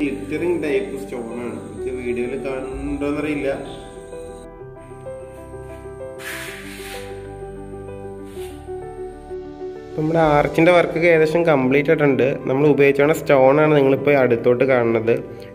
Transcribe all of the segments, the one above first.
Glittering type സ്റ്റോണാണ് ഇത് വീഡിയോയിൽ കാണുന്നുണ്ടോന്നറിയില്ല നമ്മുടെ ആർച്ചിന്റെ വർക്കൊക്കെ ഏകദേശം കംപ്ലീറ്റ് ആയിട്ടുണ്ട് നമ്മൾ ഉപയോഗിച്ചാണ് സ്റ്റോൺ ആണ് നിങ്ങളിപ്പോൾ അടുത്തോട്ട് കാണുന്നത്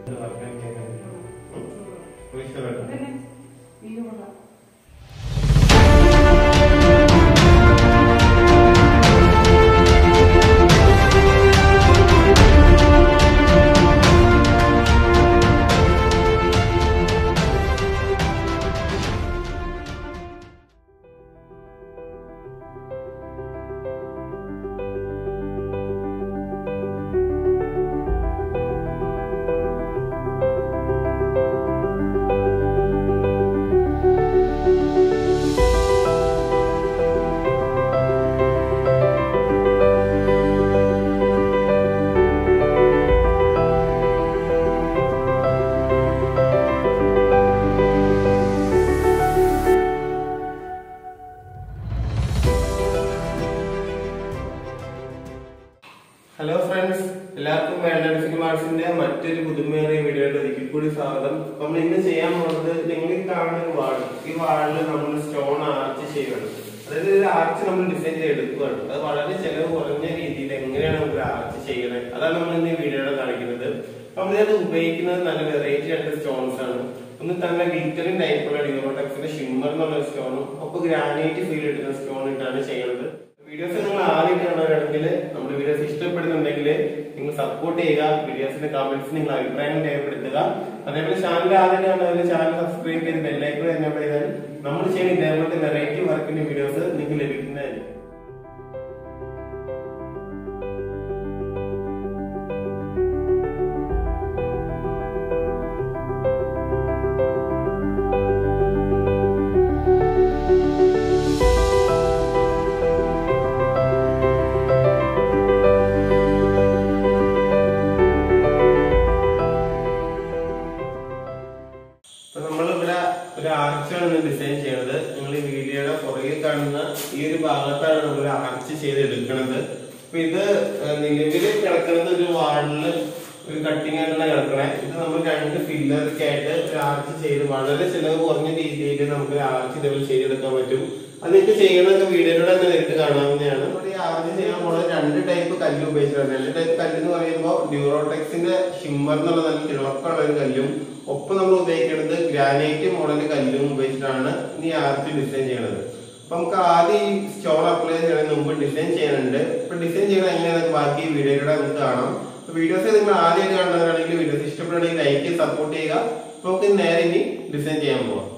ഹലോ ഫ്രണ്ട്സ് എല്ലാവർക്കും വേണ്ട സിനിമാസിന്റെ മറ്റൊരു പുതുമേറിയ വീഡിയോയുടെ ഒരിക്കൽ കൂടി സ്വാഗതം നമ്മൾ ഇന്ന് ചെയ്യാൻ പോകുന്നത് നിങ്ങൾ ഈ കാണുന്ന ഒരു വാൾ ഈ വാളിൽ നമ്മൾ സ്റ്റോൺ ആർച്ച് ചെയ്യണം അതായത് ഒരു ആർച്ച് നമ്മൾ ഡിസൈൻ ചെയ്തെടുക്കുകയാണ് അത് വളരെ ചെലവ് കുറഞ്ഞ രീതിയിൽ എങ്ങനെയാണ് നമുക്ക് ആർച്ച് ചെയ്യണത് അതാണ് നമ്മൾ ഇന്ന് ഈ വീഡിയോയുടെ കാണിക്കുന്നത് നമ്മൾ ഇത് ഉപയോഗിക്കുന്നത് നല്ല വെറൈറ്റി ആയിട്ടുള്ള സ്റ്റോൺസ് ആണ് ഒന്ന് തന്നെ ഗ്ലിറ്ററിംഗ് ടൈപ്പുള്ള ഡിയോടെക്സിന്റെ ഷിമ്മർ എന്നുള്ള സ്റ്റോണും ഒപ്പം ഗ്രാനൈറ്റ് ഫീൽ കിട്ടുന്ന സ്റ്റോൺ ഇട്ടാണ് ചെയ്യുന്നത് വീഡിയോസ് നിങ്ങൾ ആദ്യം കാണുകയാണെങ്കിൽ നമ്മുടെ വീഡിയോസ് ഇഷ്ടപ്പെടുന്നുണ്ടെങ്കിൽ നിങ്ങൾ സപ്പോർട്ട് ചെയ്യുക വീഡിയോസിന്റെ കമന്റ്സ് നിങ്ങൾ അഭിപ്രായം രേഖപ്പെടുത്തുക അതേപോലെ ചാനൽ ആദ്യം കാണുന്നവർ ചാനൽ സബ്സ്ക്രൈബ് ചെയ്ത് ബെല്ലൈക്കൺ എനേബിൾ ചെയ്താൽ നമ്മൾ ചെയ്യുന്ന ഇതേപോലത്തെ വെറൈറ്റി വർക്കിന്റെ വീഡിയോസ് നിങ്ങൾക്ക് ലഭിക്കുന്നതായിരിക്കും അപ്പൊ നമ്മളിവിടെ ഒരു ആർച്ചാണ് ഡിസൈൻ ചെയ്യണത് നിങ്ങൾ ഈ വീഡിയോയുടെ പുറകിൽ കാണുന്ന ഈ ഒരു ഭാഗത്താണ് നമ്മൾ ആർച്ച് ചെയ്ത് എടുക്കുന്നത് അപ്പൊ ഇത് നിലവിൽ കിടക്കുന്നത് ഒരു വാളില് ഒരു കട്ടിങ് ആയിട്ടുള്ള കിടക്കണേ ഇത് നമ്മൾ രണ്ട് ഫില്ലറൊക്കെ ആയിട്ട് ഒരു ആർച്ച് ചെയ്ത് വളരെ ചിലവ് കുറഞ്ഞ രീതിയിൽ നമുക്ക് ആർച്ച് ഇതേപോലെ ചെയ്തെടുക്കാൻ പറ്റും അത് നിങ്ങൾക്ക് ചെയ്യണതൊക്കെ വീഡിയോയിലൂടെ തന്നെ നേരിട്ട് കാണാവുന്നതാണ് നമ്മുടെ ഈ ആർച്ച് ചെയ്യാൻ പോകുന്നത് രണ്ട് ടൈപ്പ് കല്ല് ഉപയോഗിച്ചിട്ടുണ്ട് രണ്ട് ടൈപ്പ് കല്ല് എന്ന് പറയുമ്പോൾ ഡ്യൂറോടെക്സിന്റെ ഷിമ്മർ എന്നുള്ള നല്ല തിളക്കമുള്ള ഒരു കല്ലും ഒപ്പം നമ്മൾ ഉപയോഗിക്കുന്നത് ഗ്രാനൈറ്റ് മോഡൽ കല്ലും ഉപയോഗിച്ചിട്ടാണ് ഈ ആർച്ച് ഡിസൈൻ ചെയ്യണത് അപ്പൊ നമുക്ക് ആദ്യം ഈ സ്റ്റോൺ അപ്ലൈ ചെയ്യുന്നതിന് മുമ്പ് ഡിസൈൻ ചെയ്യാനുണ്ട് ഇപ്പൊ ഡിസൈൻ ചെയ്യണത് എങ്ങനെയാണെന്ന് ബാക്കി വീഡിയോയിലൂടെ നമുക്ക് കാണാം വീഡിയോസ് നിങ്ങൾ ആദ്യമായിട്ട് കാണുന്നവരാണെങ്കിൽ വീഡിയോസ് ഇഷ്ടപ്പെടുകയാണെങ്കിൽ ലൈക്ക് ചെയ്ത് സപ്പോർട്ട് ചെയ്യുക അപ്പൊ നമുക്ക് നേരെ ഇനി ഡിസൈൻ ചെയ്യാൻ പോവാം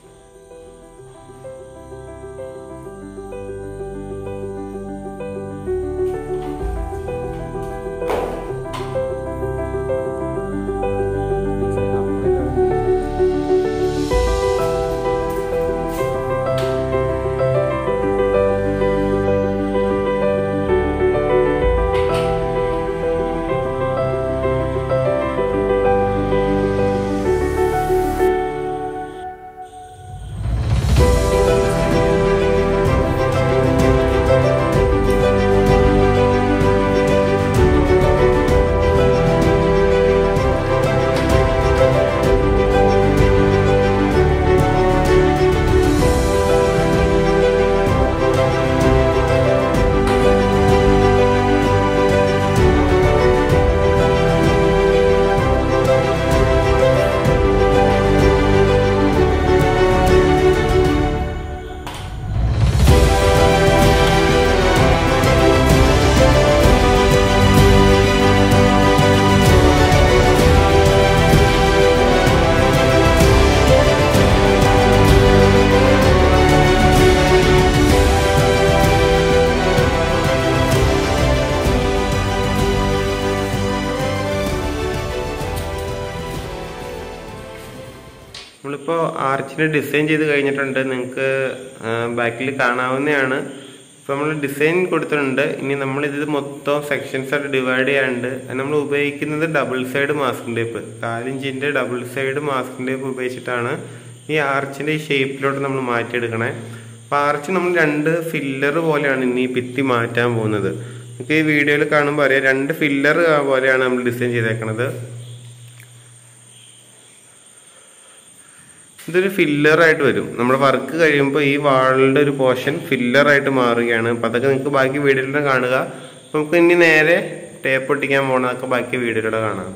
നമ്മളിപ്പോൾ ആർച്ചിന് ഡിസൈൻ ചെയ്ത് കഴിഞ്ഞിട്ടുണ്ട് നിങ്ങൾക്ക് ബാക്കിൽ കാണാവുന്നതാണ് ഇപ്പോൾ നമ്മൾ ഡിസൈൻ കൊടുത്തിട്ടുണ്ട് ഇനി നമ്മൾ ഇത് മൊത്തം സെക്ഷൻസ് ആയിട്ട് ഡിവൈഡ് ചെയ്യാണ്ട് നമ്മൾ ഉപയോഗിക്കുന്നത് ഡബിൾ സൈഡ് മാസ്കിംഗ് ടേപ്പ് കാലിഞ്ചിൻ്റെ ഡബിൾ സൈഡ് മാസ്കിംഗ് ടേപ്പ് ഉപയോഗിച്ചിട്ടാണ് ഈ ആർച്ചിൻ്റെ ഈ ഷേപ്പിലോട്ട് നമ്മൾ മാറ്റിയെടുക്കണേ അപ്പോൾ ആർച്ച് നമ്മൾ രണ്ട് ഫില്ലർ പോലെയാണ് ഇനി ഈ ഭിത്തി മാറ്റാൻ പോകുന്നത് നമുക്ക് ഈ വീഡിയോയിൽ കാണുമ്പോൾ അറിയാം രണ്ട് ഫില്ലർ പോലെയാണ് നമ്മൾ ഡിസൈൻ ചെയ്തേക്കണത് ഇതൊരു ഫില്ലറായിട്ട് വരും നമ്മുടെ വർക്ക് കഴിയുമ്പോൾ ഈ വാളിൻ്റെ ഒരു പോർഷൻ ഫില്ലറായിട്ട് മാറുകയാണ് അപ്പം അതൊക്കെ നിങ്ങൾക്ക് ബാക്കി വീഡിയോയിലൂടെ കാണുക അപ്പം നമുക്ക് ഇനി നേരെ ടേപ്പ് ഒട്ടിക്കാൻ പോകണതൊക്കെ ബാക്കി വീഡിയോയിലൂടെ കാണാം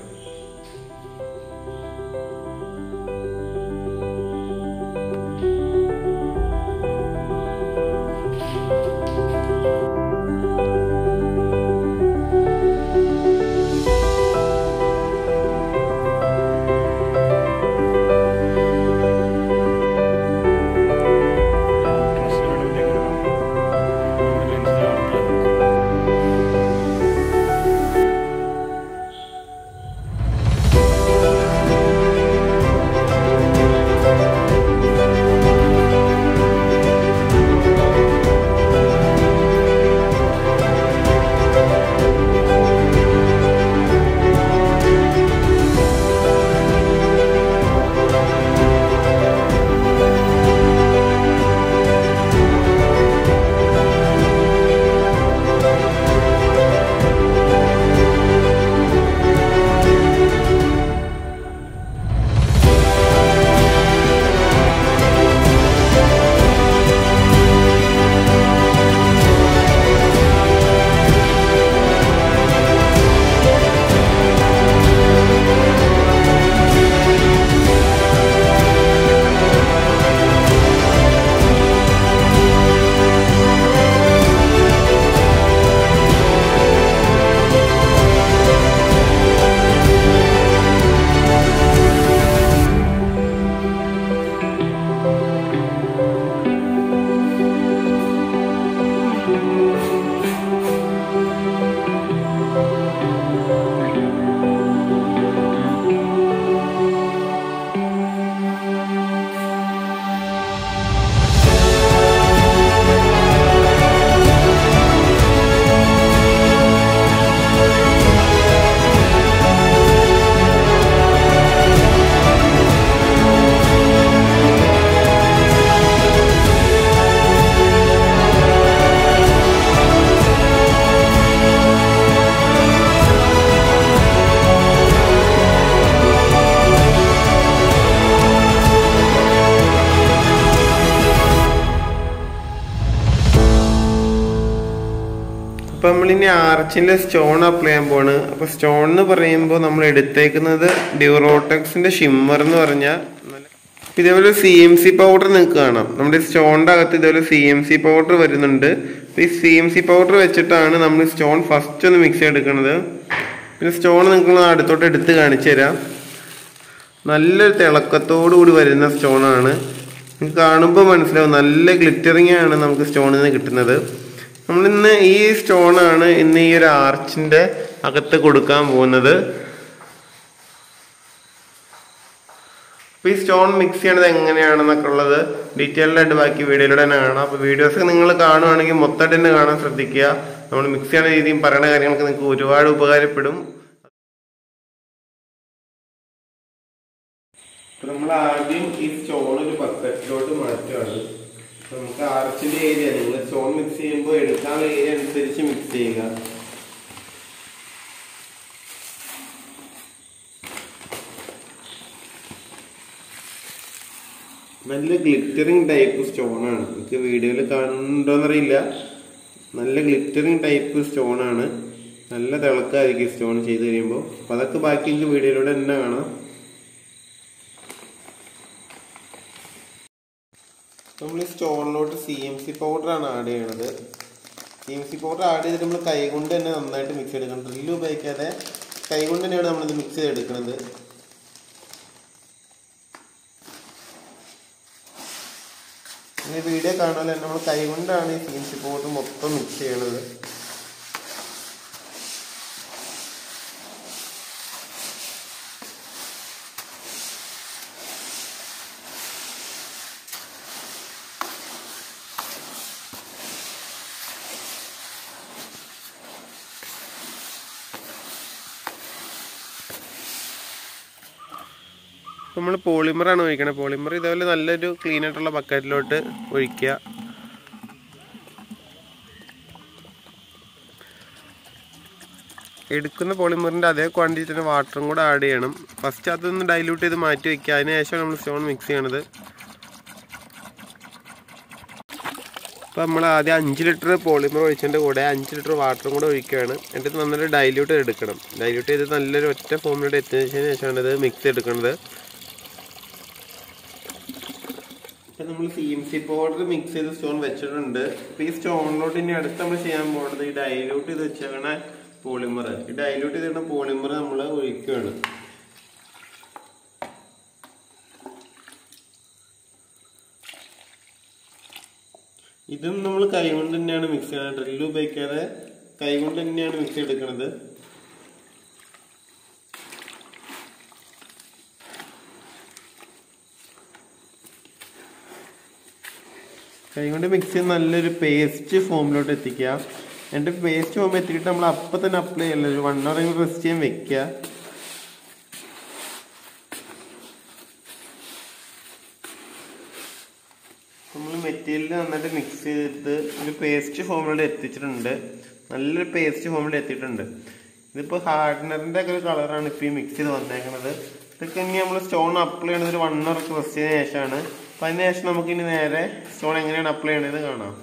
അപ്പൊ നമ്മളിനി ആർച്ചിന്റെ സ്റ്റോൺ അപ്ലൈ ചെയ്യാൻ പോണ് അപ്പൊ സ്റ്റോൺ എന്ന് പറയുമ്പോൾ നമ്മൾ എടുത്തേക്കുന്നത് ഡ്യൂറോടെക്സിന്റെ ഷിമ്മർ എന്ന് പറഞ്ഞ ഇതേപോലെ സി എം സി പൗഡർ നിങ്ങൾക്ക് കാണാം നമ്മുടെ സ്റ്റോണിന്റെ അകത്ത് ഇതേപോലെ സി എം സി പൗഡർ വരുന്നുണ്ട് അപ്പൊ ഈ സി എം സി പൗഡർ വെച്ചിട്ടാണ് നമ്മൾ സ്റ്റോൺ ഫസ്റ്റ് ഒന്ന് മിക്സ് ചെയ്തെടുക്കുന്നത് പിന്നെ സ്റ്റോൺ നിങ്ങൾക്ക് അടുത്തോട്ട് എടുത്ത് കാണിച്ചു തരാം നല്ലൊരു തിളക്കത്തോടു കൂടി വരുന്ന സ്റ്റോണാണ് നിങ്ങൾക്ക് കാണുമ്പോൾ മനസ്സിലാവും നല്ല ഗ്ലിറ്ററിങ് ആണ് നമുക്ക് സ്റ്റോണിൽ നിന്ന് കിട്ടുന്നത് നമ്മളിന്ന് ഈ സ്റ്റോണാണ് ഇന്ന് ഈ ഒരു ആർച്ചിന്റെ അകത്ത് കൊടുക്കാൻ പോകുന്നത് അപ്പൊ ഈ സ്റ്റോൺ മിക്സ് ചെയ്യണത് എങ്ങനെയാണെന്നൊക്കെ ഉള്ളത് ഡീറ്റെയിൽഡ് ആയിട്ട് ബാക്കി വീഡിയോയിലൂടെ തന്നെ കാണാം അപ്പൊ വീഡിയോസ് നിങ്ങൾ കാണുവാണെങ്കിൽ മൊത്തമായിട്ട് തന്നെ കാണാൻ ശ്രദ്ധിക്കുക നമ്മൾ മിക്സ് ചെയ്യുന്ന രീതിയും പറയുന്ന കാര്യങ്ങളൊക്കെ നിങ്ങൾക്ക് ഒരുപാട് ഉപകാരപ്പെടും നമ്മൾ ആദ്യം ഈ സ്റ്റോൺ ഒരു ബക്കറ്റിലോട്ട് മാറ്റുകയാണ് അപ്പൊ നമുക്ക് ആർച്ചിന്റെ ഏരിയ നിങ്ങൾ സ്റ്റോൺ മിക്സ് ചെയ്യുമ്പോൾ എടുക്കാനുള്ള ഏരിയ അനുസരിച്ച് മിക്സ് ചെയ്യുക നല്ല ഗ്ലിറ്ററിങ് ടൈപ്പ് സ്റ്റോൺ ആണ് നിങ്ങൾക്ക് വീഡിയോയിൽ കാണുന്നുണ്ടോന്നറിയില്ല നല്ല ഗ്ലിറ്ററിങ് ടൈപ്പ് സ്റ്റോൺ ആണ് നല്ല തിളക്കായിരിക്കും സ്റ്റോൺ ചെയ്ത് കഴിയുമ്പോൾ അപ്പൊ അതൊക്കെ ബാക്കി എനിക്ക് വീഡിയോയിലൂടെ തന്നെ കാണാം നമ്മൾ ഈ സ്റ്റോണിലോട്ട് സി എം സി പൗഡറാണ് ആഡ് ചെയ്യണത് C M C powder add ചെയ്തിട്ട് നമ്മൾ കൈ കൊണ്ട് തന്നെ നന്നായിട്ട് മിക്സ് ചെയ്തെടുക്കണം ഡ്രില്ല് ഉപയോഗിക്കാതെ കൈ കൊണ്ട് തന്നെയാണ് നമ്മളിത് മിക്സ് ചെയ്തെടുക്കുന്നത് ഈ വീഡിയോ കാണാൻ നമ്മൾ കൈ കൊണ്ടാണ് ഈ സി എം സി പൗഡർ മൊത്തം മിക്സ് ചെയ്യണത് നമ്മൾ പോളിമറാണ് ഒഴിക്കണത് പോളിമർ ഇതേപോലെ നല്ലൊരു ക്ലീൻ ആയിട്ടുള്ള ബക്കറ്റിലോട്ട് ഒഴിക്കുക എടുക്കുന്ന പോളിമറിൻ്റെ അതേ ക്വാണ്ടിറ്റി തന്നെ വാട്ടറും കൂടെ ആഡ് ചെയ്യണം ഫസ്റ്റ് അതൊന്ന് ഡൈല്യൂട്ട് ചെയ്ത് മാറ്റി വെക്കുക അതിന് ശേഷമാണ് നമ്മൾ സ്റ്റോൺ മിക്സ് ചെയ്യണത് അപ്പോൾ നമ്മൾ ആദ്യം അഞ്ച് ലിറ്റർ പോളിമർ ഒഴിച്ചതിൻ്റെ കൂടെ അഞ്ച് ലിറ്റർ വാട്ടറും കൂടെ ഒഴിക്കുകയാണ് എന്നിട്ട് നന്നായിട്ട് ഡൈല്യൂട്ട് എടുക്കണം ഡൈല്യൂട്ട് ചെയ്ത് നല്ലൊരു ഒറ്റ ഫോമിലൂടെ എത്തിയതിന് ശേഷമാണ് ഇത് മിക്സ് എടുക്കുന്നത് ഇപ്പം നമ്മൾ C M C powder mix ചെയ്ത് സ്റ്റോൺ വെച്ചിട്ടുണ്ട് അപ്പോൾ ഈ സ്റ്റോണിലോട്ട് ഇനി അടുത്ത് നമ്മൾ ചെയ്യാൻ പോകുന്നത് ഈ ഡൈല്യൂട്ട് ചെയ്ത് വെച്ചേക്കണ പോളിമർ ഈ ഡൈല്യൂട്ട് ചെയ്തിട്ട് പോളിമർ നമ്മൾ ഒഴിക്കുകയാണ് ഇതും നമ്മൾ കൈകൊണ്ട് തന്നെയാണ് മിക്സ് ചെയ്യുന്നത് ഡ്രില്ല് ഉപയോഗിക്കാതെ കൈകൊണ്ട് തന്നെയാണ് മിക്സ് എടുക്കുന്നത് കൈകൊണ്ട് മിക്സ് ചെയ്ത് നല്ലൊരു പേസ്റ്റ് ഫോമിലോട്ട് എത്തിക്കുക എന്നിട്ട് പേസ്റ്റ് ഫോം എത്തിയിട്ട് നമ്മൾ അപ്പം തന്നെ അപ്ലൈ ചെയ്യല്ല ഒരു വൺ അവർ റെസ്റ്റ് ചെയ്യാൻ വെക്കുക നമ്മൾ മെറ്റീരിയൽ നന്നായിട്ട് മിക്സ് ചെയ്തിട്ട് ഒരു പേസ്റ്റ് ഫോമിലോട്ട് എത്തിച്ചിട്ടുണ്ട് നല്ലൊരു പേസ്റ്റ് ഫോമിൽ എത്തിയിട്ടുണ്ട് ഇതിപ്പോൾ ഹാർഡനറിൻ്റെ ഒക്കെ ഒരു കളറാണ് ഇപ്പോൾ ഈ മിക്സ് ചെയ്ത് വന്നേക്കുന്നത് ഇതൊക്കെ ഇനി നമ്മൾ സ്റ്റോൺ അപ്ലൈ ചെയ്യണത് ഒരു വൺ അവർ റെസ്റ്റ് ചെയ്തതിന് ശേഷമാണ് അപ്പം അതിന് ശേഷം നമുക്ക് ഇനി നേരെ സ്റ്റോൺ എങ്ങനെയാണ് അപ്ലൈ ചെയ്യണത് കാണാം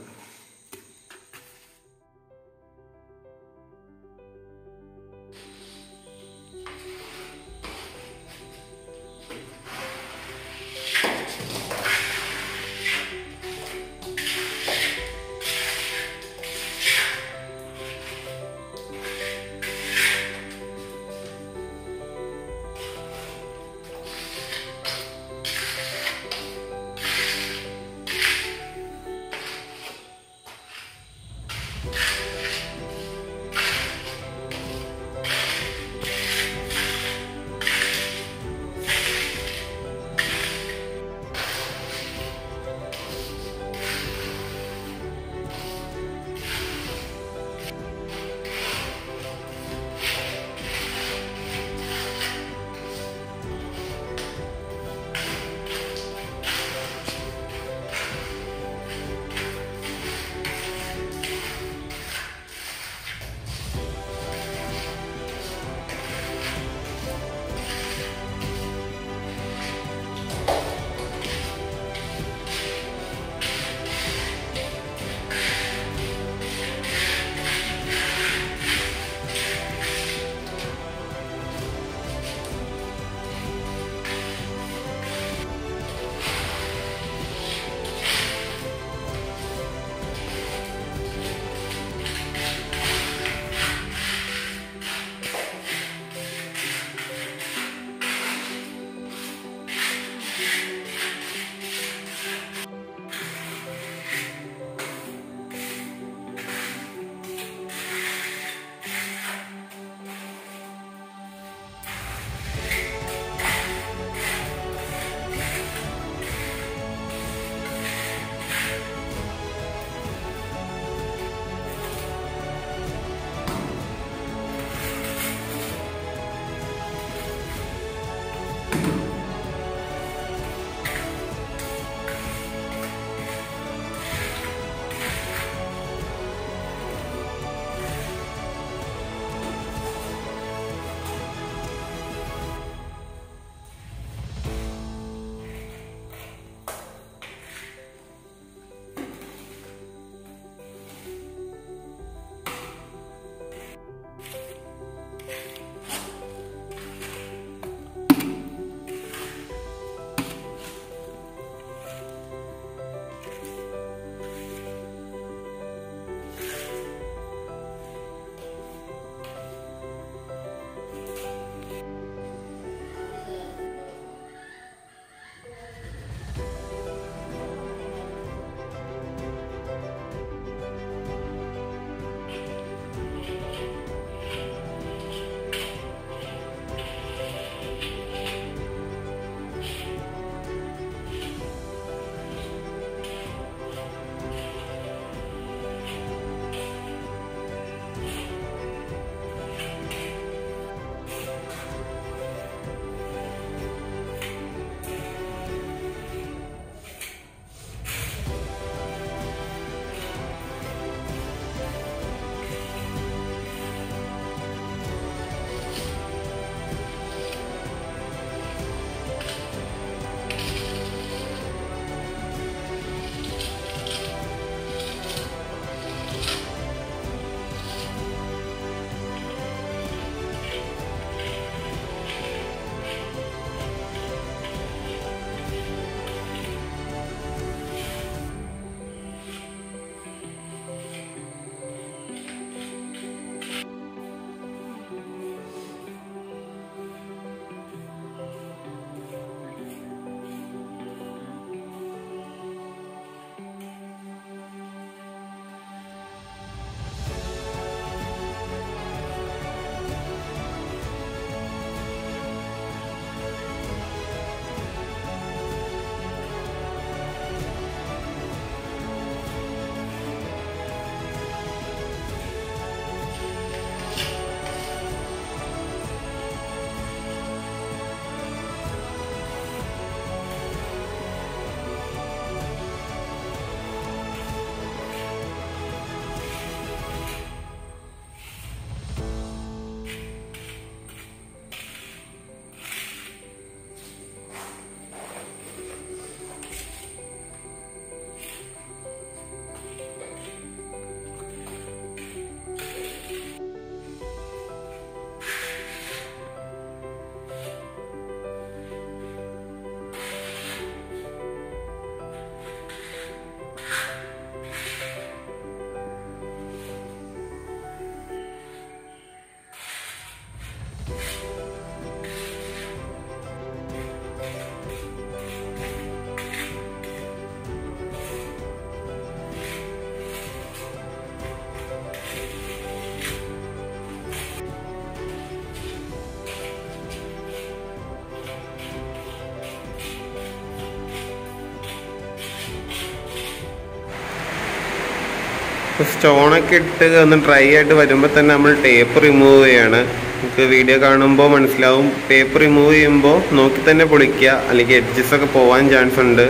സ്റ്റോണൊക്കെ ഇട്ട് ഒന്ന് ഡ്രൈ ആയിട്ട് വരുമ്പോൾ തന്നെ നമ്മൾ ടേപ്പ് റിമൂവ് ചെയ്യാണ് നമുക്ക് വീഡിയോ കാണുമ്പോൾ മനസ്സിലാവും ടേപ്പ് റിമൂവ് ചെയ്യുമ്പോൾ നോക്കി തന്നെ പൊളിക്കുക അല്ലെങ്കിൽ എഡ്ജസ് ഒക്കെ പോകാൻ ചാൻസ് ഉണ്ട്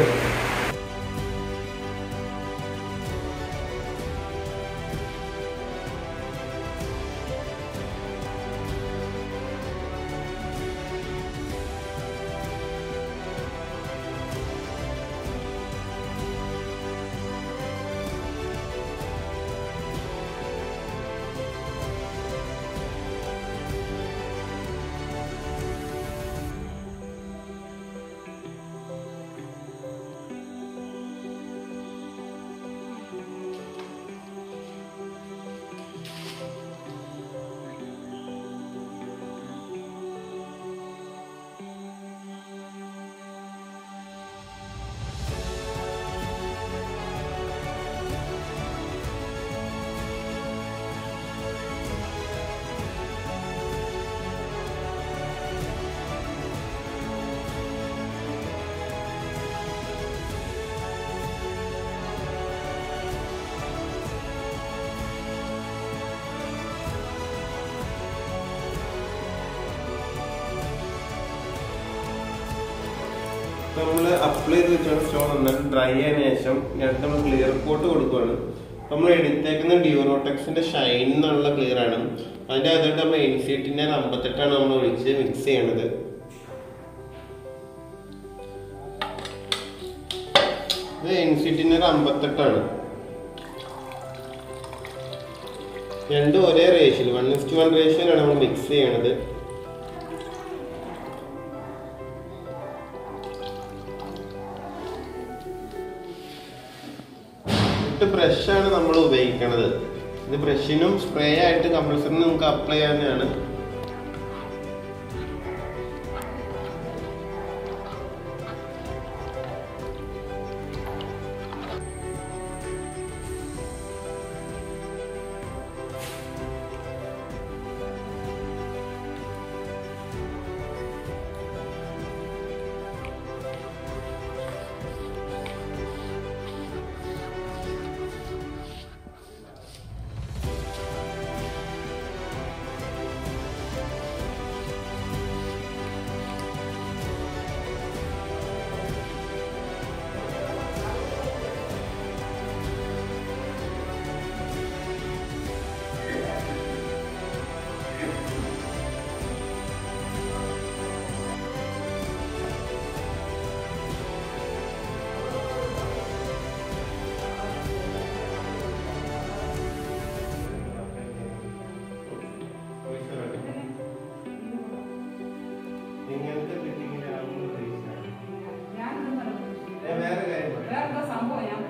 നമ്മൾ അപ്ലൈ ചെയ്ത് വെച്ചാണ് സ്റ്റോൺ നന്നായിട്ട് ഡ്രൈ ആയതിനു ശേഷം ഇനി അടുത്ത് നമ്മൾ ക്ലിയർ കോട്ട് കൊടുക്കുകയാണ് നമ്മൾ എടുത്തേക്കുന്ന ഡ്യൂറോടെക്സിന്റെ ഷൈൻ എന്നുള്ള ക്ലിയർ ആണ് അതിന്റെ അകത്തോട്ട് നമ്മൾ എൻസീറ്റിന്റെ അമ്പത്തെട്ടാണ് നമ്മൾ ഒഴിച്ച് മിക്സ് ചെയ്യണത് ഇത് എൻസീറ്റിന്റെ ഒരു അമ്പത്തെട്ടാണ് രണ്ടും ഒരേ റേഷ്യയിൽ വൺ ഇസ്റ്റ് വൺ റേഷ്യയിലാണ് നമ്മൾ മിക്സ് ചെയ്യണത് എട്ട് ബ്രഷാണ് നമ്മൾ ഉപയോഗിക്കുന്നത് ഇത് ബ്രഷിനും സ്പ്രേ ആയിട്ട് കമ്പൾസറിന് നമുക്ക് അപ്ലൈ ചെയ്യാവുന്നതാണ് ഇങ്ങനത്തെ ഫിറ്റിങ്ങിലാവുമ്പോൾ റീസൺ വേറെ കാര്യം പറയാം. വേറെന്തോ സംഭവം ഞാൻ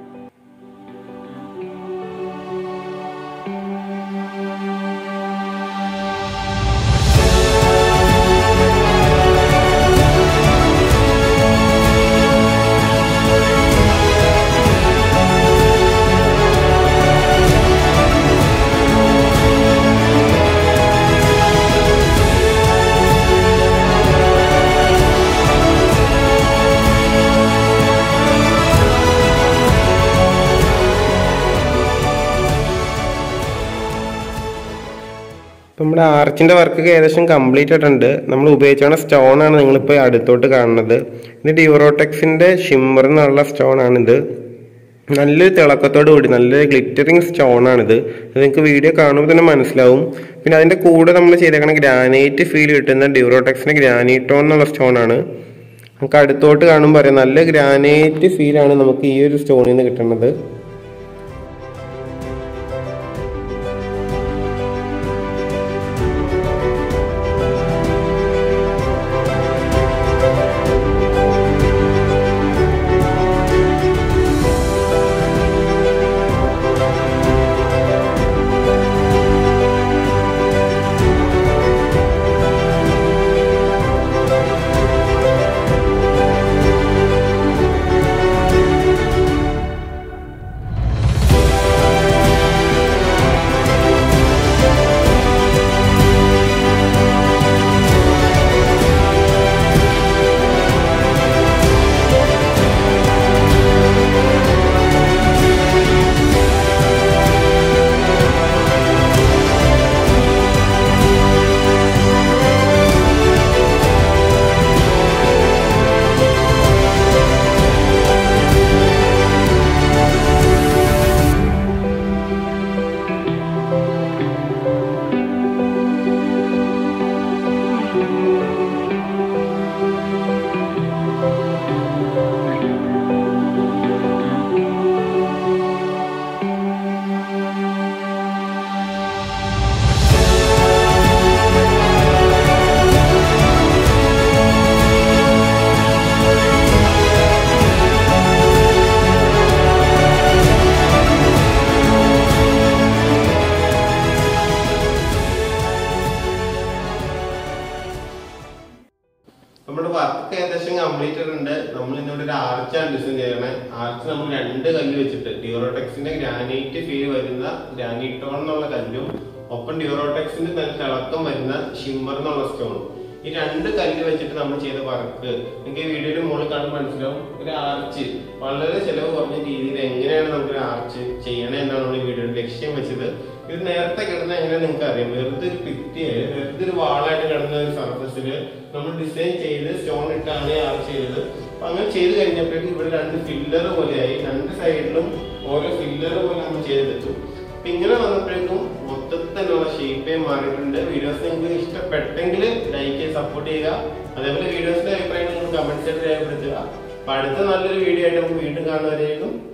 നമ്മുടെ ആർച്ചിന്റെ വർക്ക് ഏകദേശം കംപ്ലീറ്റ് ആയിട്ടുണ്ട് നമ്മൾ ഉപയോഗിച്ചാണ് സ്റ്റോൺ ആണ് നിങ്ങളിപ്പോൾ അടുത്തോട്ട് കാണുന്നത് ഇത് ഡ്യൂറോടെക്സിന്റെ ഷിമ്മർ എന്നുള്ള സ്റ്റോൺ ആണിത് നല്ലൊരു തിളക്കത്തോട് കൂടി നല്ലൊരു ഗ്ലിറ്ററിങ് സ്റ്റോൺ ആണിത് ഇത് നിങ്ങൾക്ക് വീഡിയോ കാണുമ്പോൾ തന്നെ മനസ്സിലാവും പിന്നെ അതിന്റെ കൂടെ നമ്മൾ ചെയ്തേക്കണ ഗ്രാനൈറ്റ് ഫീൽ കിട്ടുന്ന ഡ്യൂറോടെക്സിന്റെ ഗ്രാനൈറ്റോ എന്നുള്ള സ്റ്റോൺ ആണ് നമുക്ക് അടുത്തോട്ട് കാണുമ്പോൾ അറിയാം നല്ല ഗ്രാനൈറ്റ് ഫീലാണ് നമുക്ക് ഈ ഒരു സ്റ്റോണിൽ നിന്ന് കിട്ടുന്നത് വർക്ക് ഏകദേശം കംപ്ലീറ്റഡ് ഉണ്ട് നമ്മൾ ഇന്നിവിടെ ഒരു ആർച്ചാണ് ഡിസൈൻ ചെയ്യണേ ആർച്ച് നമ്മൾ രണ്ട് കല്ല് വെച്ചിട്ട് ഡ്യൂറോടെക്സിന്റെ ഗ്രാനൈറ്റ് ഫീൽ വരുന്ന ഗ്രാനൈറ്റോൺ എന്നുള്ള കല്ലും ഒപ്പം ഡ്യൂറോടെക്സിന്റെ നല്ല തിളക്കം വരുന്ന ഷിമ്മർ എന്നുള്ള സ്റ്റോണും ഈ രണ്ട് കല്ല് വെച്ചിട്ട് നമ്മൾ ചെയ്ത വർക്ക് നിങ്ങൾക്ക് ഈ വീഡിയോയുടെ മുകളിൽ കാണുമ്പോൾ മനസ്സിലാവും ഒരു ആർച്ച് വളരെ ചെലവ് കുറഞ്ഞ രീതിയിൽ എങ്ങനെയാണ് നമുക്ക് ഒരു ആർച്ച് ചെയ്യണേ എന്നാണ് നമ്മൾ ഈ വീഡിയോയുടെ ലക്ഷ്യം വെച്ചത് ഇത് നേരത്തെ കിടന്ന എങ്ങനെ നിങ്ങൾക്ക് അറിയാം വെറുതെ ഒരു ഭിത്തിയായി വെറുതെ ഒരു വാളായിട്ട് കിടന്ന ഒരു സർഫസിൽ നമ്മൾ ഡിസൈൻ ചെയ്ത് സ്റ്റോൺ ഇട്ടാണ് ഈ ആർച്ച് ചെയ്തത് അപ്പൊ അങ്ങനെ ചെയ്ത് കഴിഞ്ഞപ്പോഴേക്കും ഇവിടെ രണ്ട് ഫില്ലർ പോലെയായി രണ്ട് സൈഡിലും ഓരോ ഫില്ലർ പോലെ നമ്മൾ ചെയ്തെടുത്തു അപ്പൊ ഇങ്ങനെ വന്നപ്പോഴേക്കും മൊത്തത്തിൽ തന്നെയുള്ള ഷേപ്പേ മാറിയിട്ടുണ്ട് വീഡിയോസ് നിങ്ങൾക്ക് ഇഷ്ടപ്പെട്ടെങ്കിൽ ലൈക്ക് ചെയ്ത് സപ്പോർട്ട് ചെയ്യുക അതേപോലെ വീഡിയോസിന്റെ അഭിപ്രായങ്ങൾ നിങ്ങൾ കമന്റ്സ് ആയിട്ട് രേഖപ്പെടുത്തുക അപ്പൊ അടുത്ത നല്ലൊരു വീഡിയോ ആയിട്ട് നമുക്ക് വീണ്ടും കാണുന്നവരേക്കും